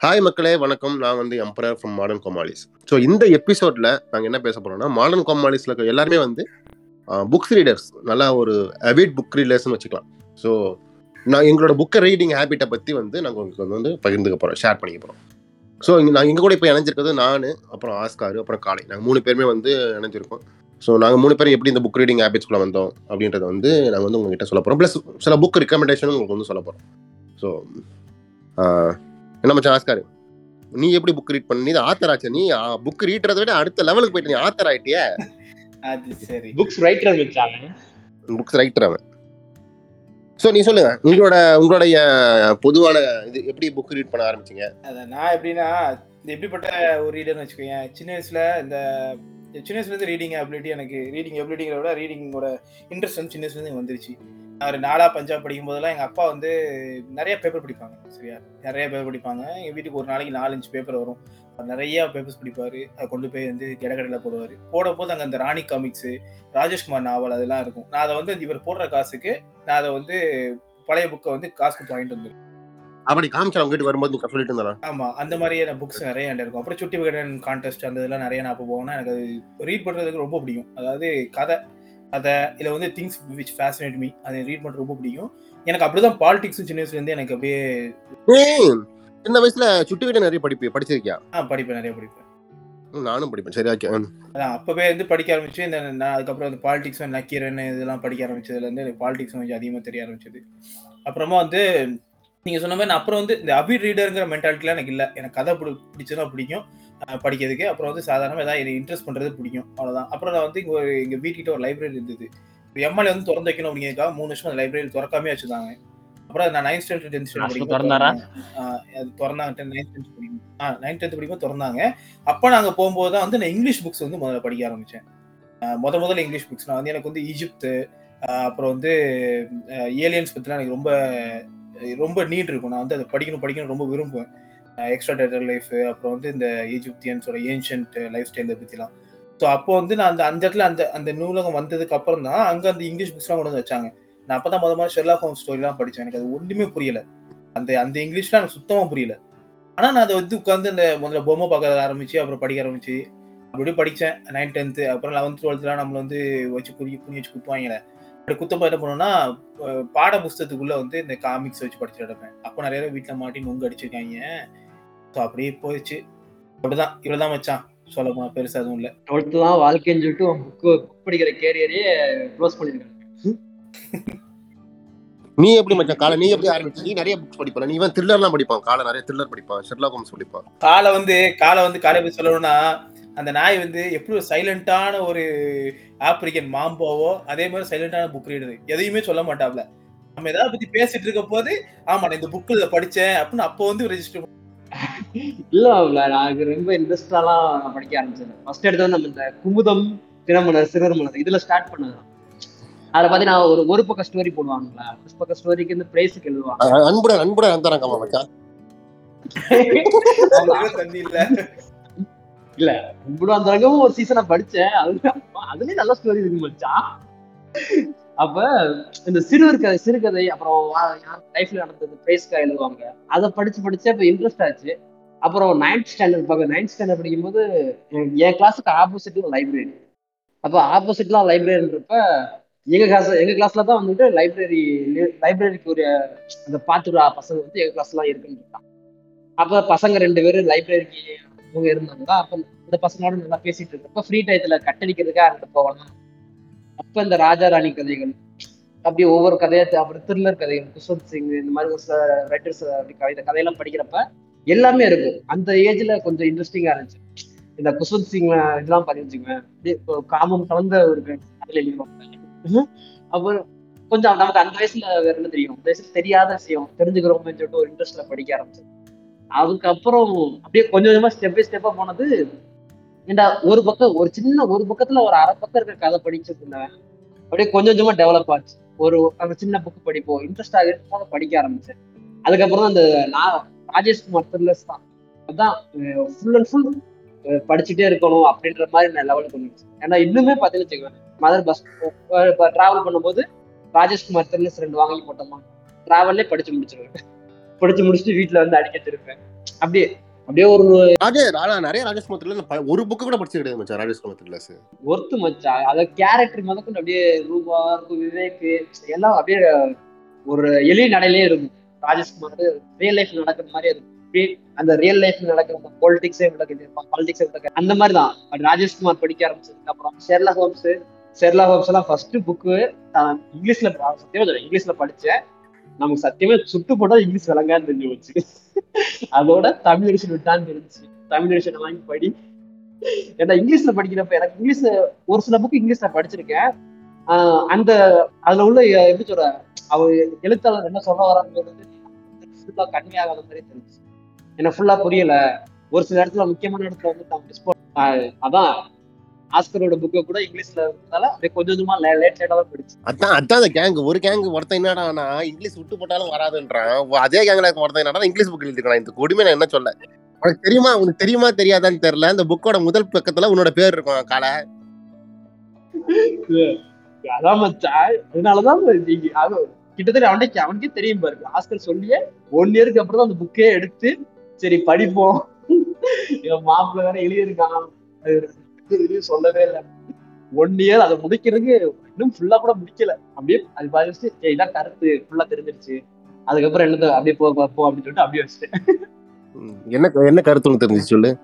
Hi மக்களே வணக்கம் நான் வந்து emperor from modern Komalis so இந்த எபிசோட்ல நாங்கள் என்ன பேச போறோம்னா மாடர்ன் கோமாலிஸ்ல இருக்க எல்லாருமே வந்து புக்ஸ் ரீடர்ஸ் நல்லா ஒரு அவிட் புக் ரீடர்ஸ்னு வச்சுக்கலாம் ஸோ நான் எங்களோட புக்கை ரீடிங் ஹேபிட்டை பற்றி வந்து நாங்கள் உங்களுக்கு வந்து பகிர்ந்துக்க போகிறோம் ஷேர் பண்ணிக்க போகிறோம் ஸோ இங்கே நான் எங்கள் கூட இப்போ இணைஞ்சிருக்கிறது நான் அப்புறம் ஆஸ்கார் அப்புறம் காலை நாங்கள் மூணு பேருமே வந்து இணைஞ்சிருக்கோம் ஸோ நாங்கள் மூணு பேரும் எப்படி இந்த புக் ரீடிங் ஹேபிட்ஸ்குள்ளே வந்தோம் அப்படின்றத வந்து நாங்கள் வந்து உங்ககிட்ட சொல்ல போகிறோம் ப்ளஸ் சில புக் ரெக்கமெண்டேஷனும் உங்களுக்கு வந்து சொல்ல போகிறோம் ஸோ என்ன மச்சான் ஆஸ்கார் நீ எப்படி புக் ரீட் பண்ண நீ ஆத்தர் ஆச்சு நீ புக் ரீட்றதை விட அடுத்த லெவலுக்கு போயிட்டு நீ ஆத்தர் ஆயிட்டிய அது சரி புக்ஸ் ரைட்டர் வச்சாங்க புக்ஸ் ரைட்டர் அவன் ஸோ நீ சொல்லுங்க உங்களோட உங்களுடைய பொதுவான இது எப்படி புக் ரீட் பண்ண ஆரம்பிச்சீங்க அத நான் எப்படின்னா இந்த எப்படிப்பட்ட ஒரு ரீடர்னு வச்சுக்கோங்க சின்ன வயசுல இந்த சின்ன வயசுல இருந்து ரீடிங் அபிலிட்டி எனக்கு ரீடிங் அபிலிட்டிங்கிற விட ரீடிங்கோட இன்ட்ரெஸ்ட் வந்து சின்ன வயசுல இருந்து எனக்கு வந்துருச்சு நான் ஒரு நாலா பஞ்சாப் படிக்கும் போதெல்லாம் எங்க அப்பா வந்து நிறைய பேப்பர் படிப்பாங்க சரியா நிறைய பேப்பர் படிப்பாங்க எங்க வீட்டுக்கு ஒரு நாளைக்கு நாலஞ்சு பேப்பர் வரும் அவர் நிறைய பேப்பர்ஸ் படிப்பாரு அதை கொண்டு போய் வந்து கிடக்கடையில் போடுவார் போடும் போது அங்கே அந்த ராணி காமிக்ஸ் ராஜேஷ்குமார் நாவல் அதெல்லாம் இருக்கும் நான் அதை வந்து இவர் போடுற காசுக்கு நான் அதை வந்து பழைய புக்கை வந்து காசு கொடுத்து வாங்கிட்டு வந்துருவேன் அப்படி காமிச்சா அவங்க வீட்டு வரும்போது நீ சொல்லிட்டு இருந்தா ஆமா அந்த மாதிரியான புக்ஸ் நிறைய என்கிட்ட இருக்கும் அப்புறம் சுட்டி விகடன் கான்டெஸ்ட் அந்த இதெல்லாம் நிறைய நான் அப்போ போவேன்னா எனக்கு அது ரீட் பண்றதுக்கு ரொம்ப பிடிக்கும் அதாவது கதை கதை இல்லை வந்து திங்ஸ் விச் ஃபேசினேட் மீ அதை ரீட் பண்ணுறது ரொம்ப பிடிக்கும் எனக்கு அப்படிதான் பாலிடிக்ஸும் சின்ன வயசுல இருந்து எனக்கு அப்படியே ஏய், சின்ன வயசுல சுட்டு வீட்டை நிறைய படிப்பு படிச்சிருக்கியா ஆ படிப்பேன் நிறைய படிப்பேன் ம், நானும் படிப்பேன் சரி ஓகே அதான் அப்பவே வந்து படிக்க ஆரம்பிச்சு இந்த நான் அதுக்கப்புறம் அந்த பாலிடிக்ஸும் நக்கீரன் இதெல்லாம் படிக்க ஆரம்பிச்சதுல இருந்து எனக்கு பாலிடிக்ஸும் கொஞ்சம் அதிகமாக தெரிய ஆரம்பிச்சது அப்புறமா வந்து நீங்க சொன்ன மாதிரி நான் அப்புறம் வந்து இந்த அபி ரீடருங்கிற மென்டாலிட்டிலாம் எனக்கு இல்லை எனக்கு கதை பிடி பிடிச்சதா பிடிக்கும் அஹ் படிக்கிறதுக்கு அப்புறம் வந்து சாதாரணமாக ஏதாவது எனக்கு இன்ட்ரெஸ்ட் பண்றது பிடிக்கும் அவ்வளவுதான் அப்புறம் நான் வந்து இங்க ஒரு எங்க வீட்டுக்கிட்ட ஒரு லைப்ரரி இருந்தது எம்எல்ஏ வந்து திறந்து வைக்கணும் அப்படிங்கிறதுக்காக மூணு வருஷம் அந்த லைப்ரரி திறக்காமே வச்சிருந்தாங்க அப்புறம் நான் ninth standard tenth Last standard திறந்தாரா? அது திறந்தாங்க நைன்த் டென்த் படிக்கும் ஆ நைன்த் டென்த் படிக்கும் திறந்தாங்க அப்போ நாங்க போகும்போது தான் வந்து நான் இங்கிலீஷ் புக்ஸ் வந்து முதல்ல படிக்க ஆரம்பிச்சேன் அஹ் முத முதல்ல இங்கிலீஷ் புக்ஸ் நான் வந்து எனக்கு வந்து ஈஜிப்து அஹ் அப்புறம் வந்து ஏலியன்ஸ் பத்திலாம் எனக்கு ரொம்ப ரொம்ப நீட் இருக்கும் நான் வந்து அதை படிக்கணும் படிக்கணும் ரொம்ப விரும்புவேன் எக்ஸ்ட்ரா டேட்டர் லைஃப் அப்புறம் வந்து இந்த ஈஜிப்தியன்ஸோட ஏன்ஷியன்ட் லைஃப் ஸ்டைலை பற்றிலாம் ஸோ அப்போ வந்து நான் அந்த அந்த இடத்துல அந்த அந்த நூலகம் வந்ததுக்கு அப்புறம் தான் அங்கே அந்த இங்கிலீஷ் புக்ஸ்லாம் கொண்டு வந்து வச்சாங்க நான் அப்போ தான் முத முதல்ல ஷெர்லாக் ஹோம் ஸ்டோரிலாம் படித்தேன் எனக்கு அது ஒன்றுமே புரியல அந்த அந்த இங்கிலீஷ்லாம் எனக்கு சுத்தமாக புரியல ஆனால் நான் அதை வந்து உட்காந்து அந்த முதல்ல பொம்மை பார்க்க ஆரம்பிச்சு அப்புறம் படிக்க ஆரம்பிச்சு அப்படியே படித்தேன் நைன் டென்த்து அப்புறம் லெவன்த் டுவெல்த்லாம் நம்மள வந்து வச்சு புரிய புரிய வச்சு குத்துவாங்களே அப்படி குத்தப்போ என்ன பண்ணோம்னா அஹ் பாட புஸ்தகத்துக்குள்ள வந்து இந்த காமிக்ஸ் வச்சு படிச்சுட்டு இருப்பேன் அப்போ நிறைய பேர் வீட்டில் மாட்டி நொங்கு அடிச்சிருக்காங்க ஸோ அப்படியே போயிடுச்சு அப்படிதான் இவ்வளோதான் வச்சான் சொல்ல போனா பெருசா எதுவும் இல்லை டுவெல்த் தான் வாழ்க்கைன்னு சொல்லிட்டு புக் புக் படிக்கிற கேரியரே க்ளோஸ் பண்ணிருக்காங்க நீ எப்படி மச்சான் காலை நீ எப்படி ஆரம்பிச்சு நீ நிறைய புக்ஸ் படிப்பல நீ இவன் த்ரில்லர்லாம் படிப்பான் காலை நிறைய த்ரில்லர் படிப்பான் ஷெர்லாக் ஹோம்ஸ் படிப்பான் காலை வந்து காலை வந்து காலை போய் சொல்லணும்னா அந்த நாய் வந்து எப்படி ஒரு சைலண்டான ஒரு ஆப்பிரிக்கன் மாம்போவோ அதே மாதிரி சைலண்டான புக் ரீடர் எதையுமே சொல்ல மாட்டாப்ல நம்ம ஏதாவது பத்தி பேசிட்டு இருக்க போது ஆமா நான் இந்த புக்கு இதை படிச்சேன் அப்படின்னு அப்போ வந்து ரெஜிஸ்டர் இல்ல இல்ல நான் ரொம்ப இன்ட்ரெஸ்டாலாம் நான் படிக்க ஆரம்பிச்சேன் ஃபர்ஸ்ட் எடுத்து நம்ம இந்த குமுதம் தினமலர் சிறர்மலர் இதுல ஸ்டார்ட் பண்ணது அதுல பாத்தீங்கன்னா ஒரு ஒரு பக்கம் ஸ்டோரி போடுவாங்களா ஒரு பக்கம் ஸ்டோரிக்கு வந்து பிரைஸுக்கு எழுதுவாங்க அஹ் அன்புடன் அன்புடன் அந்தாராங்கம்மா மச்சான் தண்ணி இல்ல இல்ல இவ்வளவு அந்த அளவுக்கு ஒரு சீசனை படிச்சேன் அது அதுலயும் நல்ல ஸ்டோரி இருக்கு மச்சான் அப்ப இந்த சிறுவர் கதை சிறுகதை அப்புறம் லைஃப்ல நடந்தது பிரைஸ்க்கா எழுதுவாங்க அதை படிச்சு படிச்சு அப்ப இன்ட்ரெஸ்ட் ஆச்சு அப்புறம் நைன்த் ஸ்டாண்டர்ட் பார்க்க நைன்த் ஸ்டாண்டர்ட் படிக்கும்போது எனக்கு என் கிளாஸுக்கு ஆப்போசிட்ல லைப்ரரி அப்போ ஆப்போசிட்லாம் லைப்ரரின்றப்ப எங்க கிளாஸ் எங்க கிளாஸ்ல தான் வந்துட்டு லைப்ரரி லைப்ரரிக்கு ஒரு அந்த பாத்துரா பசங்க வந்து எங்க கிளாஸ்லாம் இருக்குன்னு இருக்கான் அப்ப பசங்க ரெண்டு பேரும் லைப்ரரிக்கு அவங்க இருந்தாங்க அப்ப இந்த பசங்களோட நல்லா பேசிட்டு இருக்கப்ப ஃப்ரீ டயத்துல கட்டடிக்கிறதுக்காக அங்கிட்டு போகலாம் அப்ப இந்த ராஜா ராணி கதைகள் அப்படி ஒவ்வொரு கதையா அப்புறம் த்ரில்லர் கதைகள் குஷ்வந்த் சிங் இந்த மாதிரி ஒரு சில ரைட்டர்ஸ் அப்படி கவிதை கதையெல்லாம் படிக்கிறப்ப எல்லாமே இருக்கும் அந்த ஏஜ்ல கொஞ்சம் இன்ட்ரெஸ்டிங்கா இருந்துச்சு இந்த குஷ்வந்த் சிங் இதெல்லாம் பண்ணி வச்சுக்குவேன் காமம் கலந்த ஒரு கதையில எழுதிருவாங்க அப்புறம் கொஞ்சம் நமக்கு அந்த வயசுல வேற என்ன தெரியும் அந்த வயசுல தெரியாத விஷயம் தெரிஞ்சுக்கிறோம்னு சொல்லிட்டு ஒரு இன்ட்ரெஸ்ட்ல படிக்க ஆரம்பிச்சேன் அதுக்கப்புறம் அப்படியே கொஞ்சம் கொஞ்சமா ஸ்டெப் பை ஸ்டெப்பா போனது ஏண்டா ஒரு பக்கம் ஒரு சின்ன ஒரு பக்கத்துல ஒரு அரை பக்கம் இருக்கிற கதை படிச்சுட்டு இருந்தேன் அப்படியே கொஞ்சம் கொஞ்சமா டெவலப் ஆச்சு ஒரு அந்த சின்ன புக் படிப்போம் இன்ட்ரெஸ்ட் ஆகிட்டு படிக்க ஆரம்பிச்சேன் அதுக்கப்புறம் தான் அந்த நான் ராஜேஷ்குமார் த்ரில்லர்ஸ் தான் அதான் ஃபுல் அண்ட் ஃபுல் படிச்சுட்டே இருக்கணும் அப்படின்ற மாதிரி நான் லெவலுக்கு வந்துச்சு ஏன்னா இன்னுமே பார்த்தீங்கன்னு வச்சுக்கோங்க மதர் பஸ் டிராவல் பண்ணும்போது ராஜேஷ்குமார் த்ரில்லர்ஸ் ரெண்டு வாங்கி போட்டோமா டிராவல்லே படிச்சு முடிச்சிருவேன் படிச்சு முடிச்சுட்டு வீட்டுல வந்து அடிக்க திருப்பேன் அப்படியே அப்படியே ஒரு ராஜே ராஜா நிறைய ராஜேஷ் குமார்ல நான் ப- ஒரு புக்கு கூட படிச்சு கிடையாது மச்சான் ராஜேஷ் குமார் ஒர்த்து மச்சான் அத கேரக்டர் முதற்கொண்டு அப்படியே ரூபா இருக்கும் விவேக் எல்லாம் அப்படியே ஒரு எளிய நடையிலே இருக்கும் ராஜேஷ்குமார் ரியல் லைஃப் நடக்கிற மாதிரி இருக்கும் அப்படியே அந்த ரியல் லைஃப் நடக்கிற அந்த பொலிட்டிக்ஸே நடக்குது பாலிடிக்ஸே நடக்குது அந்த மாதிரி தான் அப்படி ராஜேஷ்குமார் படிக்க ஆரம்பிச்சதுக்கு அப்புறம் ஷெர்லா ஹோம்ஸ் ஷெர்லா ஹோம்ஸ் எல்லாம் ஃபர்ஸ்ட் புக்கு நான் இங்கிலீஷ்ல சத்தியமா சொல்றேன், இங்கிலீஷ்ல படிச்சேன் நமக்கு சத்தியமே சுட்டு போட்டா இங்கிலீஷ் விளங்கான்னு தெரிஞ்சு போச்சு அதோட தமிழ் எடிஷன் விட்டான்னு தெரிஞ்சு தமிழ் எடிஷன் வாங்கி படி ஏன்னா இங்கிலீஷ்ல படிக்கிறப்ப எனக்கு இங்கிலீஷ்ல ஒரு சில புக் இங்கிலீஷ்ல படிச்சிருக்கேன் ஆஹ் அந்த அதுல உள்ள எ- எப்படி சொல்ற அவ எழுத்தாளர் என்ன சொல்ல வராங்கிறது ஃபுல்லா கன்னியாகாத மாதிரி தெரிஞ்சு எனக்கு ஃபுல்லா புரியல ஒரு சில இடத்துல முக்கியமான இடத்துல வந்து நான் மிஸ் அதான் ஆஸ்கரோட புக்கை கூட இங்கிலீஷ்ல இருந்ததால அப்படியே கொஞ்சம் கொஞ்சமா லேட் லேட்டா தான் படிச்சு அதான் அதான் அந்த கேங் ஒரு கேங் ஒருத்தன் என்னடானா இங்கிலீஷ் விட்டு போட்டாலும் வராதுன்றான் ஒ- அதே கேங்ல இருக்க ஒருத்தன் என்னடா இங்கிலீஷ் புக் எழுதிருக்கான் இந்த கொடுமை நான் என்ன சொல்ல உனக்கு தெரியுமா உனக்கு தெரியுமா தெரியாதான்னு தெரியல இந்த புக்கோட முதல் பக்கத்துல உன்னோட பேர் இருக்கும் காலை அதான் மச்சான் அதனாலதான் நீங்க அது கிட்டத்தட்ட அவனுக்கு அவனுக்கே தெரியும் பாருங்க ஆஸ்கர் சொல்லியே ஒன் இயருக்கு அப்புறம் தான் அந்த புக்கே எடுத்து சரி படிப்போம் என் மாப்பிள்ள வேற எழுதியிருக்கான் அது எதுவும் சொல்லவே இல்லை ஒன் இயர் அதை முடிக்கிறதுக்கு இன்னும் ஃபுல்லா கூட முடிக்கல அப்படியே அது பாதிச்சு "ஏய், இதான் கருத்து ஃபுல்லா தெரிஞ்சிருச்சு அதுக்கப்புறம் என்னது அப்படியே போ போ, போ அப்படின்னு சொல்லிட்டு அப்படியே வச்சுட்டேன் ம், என்ன என்ன கருத்து உனக்கு தெரிஞ்சுச்சு சொல்லு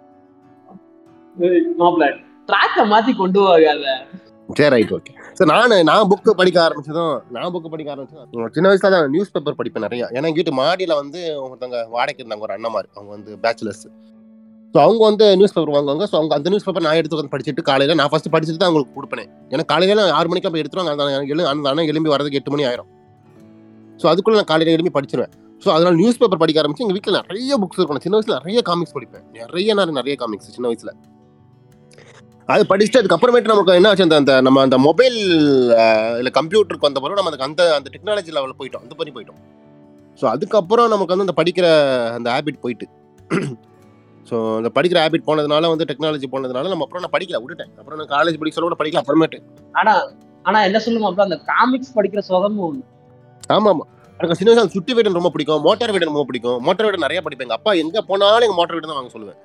மாப்பிள்ள ட்ராக்கை மாத்தி கொண்டு போகாத சரி ரைட் ஓகே ஸோ நான் நான் புக்கு படிக்க ஆரம்பிச்சதும் நான் புக்கு படிக்க ஆரம்பிச்சதும் சின்ன வயசுல தான் நியூஸ் பேப்பர் படிப்பேன் நிறைய ஏன்னா எங்க வீட்டு மாடியில வந்து ஒருத்தவங்க வாடகைக்கு இருந்தாங்க ஒரு அண்ணமார் அவங்க வந்து பேச்சுலர்ஸ் ஸோ அவங்க வந்து நியூஸ் பேப்பர் வாங்குவாங்க ஸோ அவங்க அந்த நியூஸ் பேப்பர் நான் எடுத்து வந்து படிச்சுட்டு காலையில நான் ஃபர்ஸ்ட் படிச்சுட்டு தான் அவங்களுக்கு கொடுப்பேன் ஏன்னா காலையில நான் ஆறு மணிக்கு போய் எடுத்துருவாங்க அந்த அண்ணன் எழு அந்த அண்ணன் எழும்பி வரதுக்கு எட்டு மணி ஆயிரும் ஸோ அதுக்குள்ள நான் காலையில எழும்பி படிச்சிருவேன் ஸோ அதனால நியூஸ் பேப்பர் படிக்க ஆரம்பிச்சு எங்க வீட்டில் நிறைய புக்ஸ் இருக்கும் நான் சின்ன வயசுல நிறைய காமிக்ஸ் படிப்பேன் நிறைய நான் நிறைய காமிக்ஸ் சின்ன வயசுல அது படிச்சுட்டு அதுக்கப்புறமேட்டு நமக்கு என்ன ஆச்சு அந்த அந்த நம்ம அந்த மொபைல் இல்லை கம்ப்யூட்டருக்கு வந்த பிறகு நம்ம அதுக்கு அந்த அந்த டெக்னாலஜி லெவலில் போயிட்டோம் அந்த பண்ணி போயிட்டோம் ஸோ அதுக்கப்புறம் நமக்கு வந்து அந்த படிக்கிற அந்த ஹேபிட் போயிட்டு ஸோ அந்த படிக்கிற ஹேபிட் போனதுனால வந்து டெக்னாலஜி போனதுனால நம்ம அப்புறம் நான் படிக்கல விட்டுட்டேன் அப்புறம் நான் காலேஜ் படிக்க சொல்ல கூட படிக்கல அப்புறமேட்டு ஆனா ஆனா என்ன சொல்லுமா அப்புறம் அந்த காமிக்ஸ் படிக்கிற சுகமும் ஒண்ணு ஆமாம் ஆமாம் எனக்கு சின்ன வயசுல சுட்டி வீடன் ரொம்ப பிடிக்கும் மோட்டார் வீடன் ரொம்ப பிடிக்கும் மோட்டார் வீடன் நிறைய படிப்பேன் எங்க அப்பா எங்க போனாலும் எங்க மோட்டார் வீடன் தான் வாங்க சொல்லுவேன்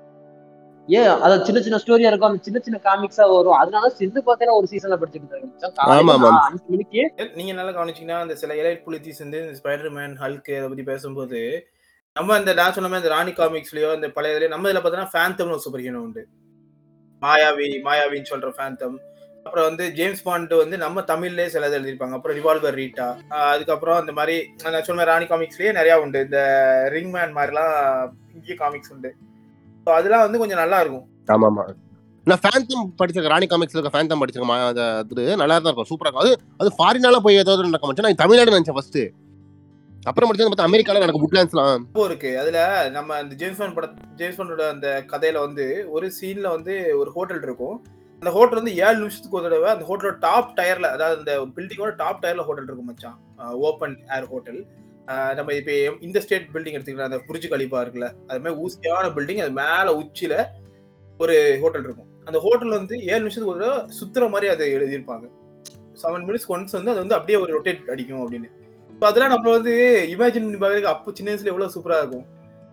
ஏன் அது சின்ன சின்ன ஸ்டோரியா இருக்கும் அந்த சின்ன சின்ன காமிக்ஸா வரும் அதனால சிந்து பாத்தீங்கன்னா ஒரு சீசன்ல படிச்சுட்டு இருக்காங்க ஆமா, ஆமா. அஞ்சு மணிக்கு நீங்க நல்லா கவனிச்சீங்கன்னா அந்த சில எலைட் புலித்தீஸ் வந்து இந்த ஸ்பைடர் மேன் ஹல்க் அதை பத்தி பேசும்போது நம்ம இந்த நான் சொன்ன மாதிரி இந்த ராணி காமிக்ஸ்லயோ இந்த பழைய இதுலயோ நம்ம இதுல பார்த்தோம்னா ஃபேந்தம்னு ஒரு சூப்பர் ஹீரோ உண்டு மாயாவி மாயாவின்னு சொல்ற ஃபேந்தம் அப்புறம் வந்து ஜேம்ஸ் பாண்ட் வந்து நம்ம தமிழ்லயே சில இது எழுதியிருப்பாங்க அப்புறம் ரிவால்வர் ரீட்டா ஆஹ் அதுக்கப்புறம் இந்த மாதிரி நான் சொன்ன மாதிரி ராணி காமிக்ஸ்லயே நிறைய உண்டு இந்த ரிங் மேன் மாதிரிலாம் இங்கேயும் காமிக்ஸ் உண்டு ஸோ அதெல்லாம் வந்து கொஞ்சம் நல்லா இருக்கும் ஆமா ஆமா நான் ஃபேந்தம் படிச்சிருக்கேன் ராணி காமிக்ஸ்ல இருக்க ஃபேந்தம் படிச்சிருக்கேன் மா- அது அது நல்லா தான் இருக்கும் சூப்பரா இருக்கும் அது அது ஃபாரினால போய் ஏதாவது நடக்க மாட்டேன் நான் தமிழ்நாடு நினைச்சேன் ஃபர்ஸ்ட் அப்புறம் படிச்சது பார்த்தா அமெரிக்கால நடக்கும் புட்லாண்ட்ஸ்லாம் ரொம்ப இருக்கு அதுல நம்ம அந்த ஜேம்ஸ் பாண்ட் பட ஜேம்ஸ் பாண்டோட அந்த கதையில வந்து ஒரு சீன்ல வந்து ஒரு ஹோட்டல் இருக்கும் அந்த ஹோட்டல் வந்து ஏழு நிமிஷத்துக்கு ஒரு தடவை அந்த ஹோட்டலோட டாப் டயர்ல அதாவது அந்த பில்டிங்கோட டாப் டயர்ல ஹோட்டல் இருக்கும் மச்சான் ஓப்பன் ஏர் ஹோட்டல் நம்ம இப்ப இந்த ஸ்டேட் பில்டிங் எடுத்துக்கலாம் அந்த புரிஜ் கலிப்பா இருக்குல்ல அது மாதிரி ஊசியான பில்டிங் அது மேல உச்சியில ஒரு ஹோட்டல் இருக்கும் அந்த ஹோட்டல் வந்து ஏழு நிமிஷத்துக்கு ஒரு தடவை சுத்துற மாதிரி அதை எழுதியிருப்பாங்க செவன் மினிட்ஸ் ஒன்ஸ் வந்து அது வந்து அப்படியே ஒரு ரொட்டேட் அடிக்கும் அப்படின்னு So அதெல்லாம் நம்ம வந்து இமேஜின் பண்ணி பார்க்கறதுக்கு அப்போ சின்ன வயசுல எவ்வளவு சூப்பரா இருக்கும்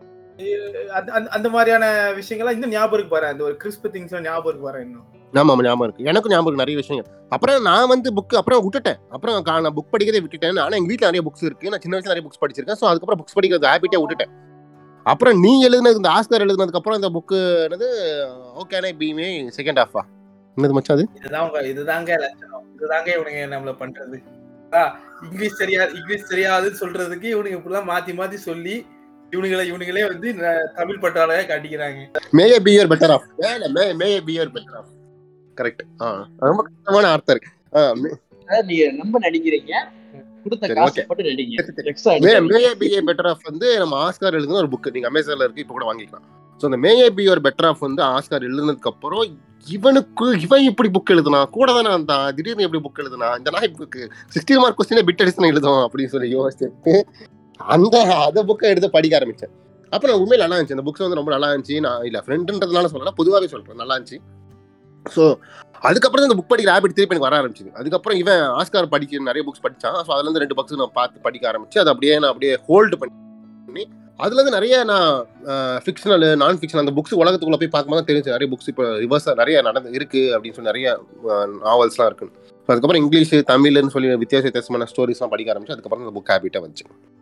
அஹ் அந்த- அந்த- அந்த மாதிரியான விஷயங்கள்லாம் இன்னும் ஞாபகம் இருக்கு பாரு அந்த ஒரு கிறிஸ்ப திங்ஸ் ஞாபகம் இருக்கு பாரு இன்னும் ஆமா ஆமா ஞாபகம் இருக்கு எனக்கும் ஞாபகம் இருக்கு நிறைய விஷயங்கள் அப்புறம் நான் வந்து புக் அப்புறம் விட்டுட்டேன் அப்புறம் கா- நான் புக் படிக்கிறதே விட்டுட்டேன் ஆனா எங்க வீட்ல நிறைய புக்ஸ் இருக்கு நான் சின்ன வயசுல நிறைய புக்ஸ் படிச்சிருக்கேன் ஸோ அதுக்கப்புறம் புக்ஸ் படிக்கிறது ஹேபிட்டே விட்டுட்டேன் அப்புறம் நீ எழுதுனது இந்த ஆஸ்கர் எழுதுனதுக்கு அப்புறம் இந்த புக்கு என்னது ஓகே பீமே செகண்ட் ஹாஃபா என்னது மச்சான் அது இதுதான் உங்க இதுதாங்க லட்சணம் இதுதாங்க இவனுங்க நம்மள பண்றது ஆ, இங்கிலீஷ் தெரியாது இங்கிலீஷ் தெரியாதுன்னு சொல்றதுக்கு இவனுங்க இப்படிலாம் மாத்தி மாத்தி சொல்லி இவனுங்களை இவனுங்களே வந்து ந- தமிழ் பட்டாளையா காட்டிக்கிறாங்க maybe be your better off மேல may maybe be your better off correct ஆ ரொம்ப கஷ்டமான அர்த்தம் இருக்கு ஆ, மே- அதாவது நீங்க ரொம்ப நடிக்கிறீங்க கொடுத்த சரி, காசு okay. போட்டு நடிங்க சரி, சரி. Extra may maybe be a better off வந்து நம்ம ஆஸ்கார் எழுதுன ஒரு புக் நீங்க அமேசான்ல இருக்கு இப்போ கூட வாங்கிக்கலாம் ஸோ அந்த maybe be your better off வந்து ஆஸ்கார் எழுதுனதுக்கு அப்புறம் இவனுக்கு இவன் இப்படி புக் எழுதுனா கூட தானே அந்த திடீர்னு எப்படி புக் எழுதுனா இந்த நாய் புக்கு சிக்ஸ்டி மார்க் கொஸ்டினே பிட் அடிச்சு எழுதும் அப்படின்னு சொல்லி யோசிச்சுட்டு அந்த அந்த புக்கை எடுத்து படிக்க ஆரம்பிச்சேன் அப்ப நான் உண்மையில நல்லா இருந்துச்சு அந்த புக்ஸ் வந்து ரொம்ப நல்லா இருந்துச்சு நான் இல்ல ஃப்ரெண்டுன்றதுனால சொல்லல பொதுவாகவே சொல்றேன் நல்லா இருந்துச்சு ஸோ அதுக்கப்புறம் தான் இந்த புக் படிக்கிற ஹேபிட் திருப்பி எனக்கு வர ஆரம்பிச்சது அதுக்கப்புறம் இவன் ஆஸ்கார் படிக்கிற நிறைய புக்ஸ் படிச்சான் ஸோ அதுல இருந்து ரெண்டு புக்ஸ் நான் பார்த்து படிக்க ஆரம்பிச்சு அதை அப்படியே நான் அப்படியே ஹோல்டு பண்ணி அதுல இருந்து நிறைய நான் ஃபிக்ஷனல் நான் ஃபிக்ஷன் அந்த புக்ஸ் உலகத்துக்குள்ள போய் பார்க்கும்போது தான் தெரிஞ்சு நிறைய புக்ஸ் இப்போ ரிவர்ஸாக நிறைய நடந்து இருக்கு அப்படின்னு சொல்லி நிறைய நாவல்ஸ்லாம் இருக்கு அதுக்கப்புறம் இங்கிலீஷ் தமிழ்னு சொல்லி வித்தியாச வித்தியாசமான ஸ்டோரிஸ்லாம் படிக்க ஆரம்பிச்சு அதுக்கப்புறம் இந்த புக் ஹேபிட்டாக வந்துச்சு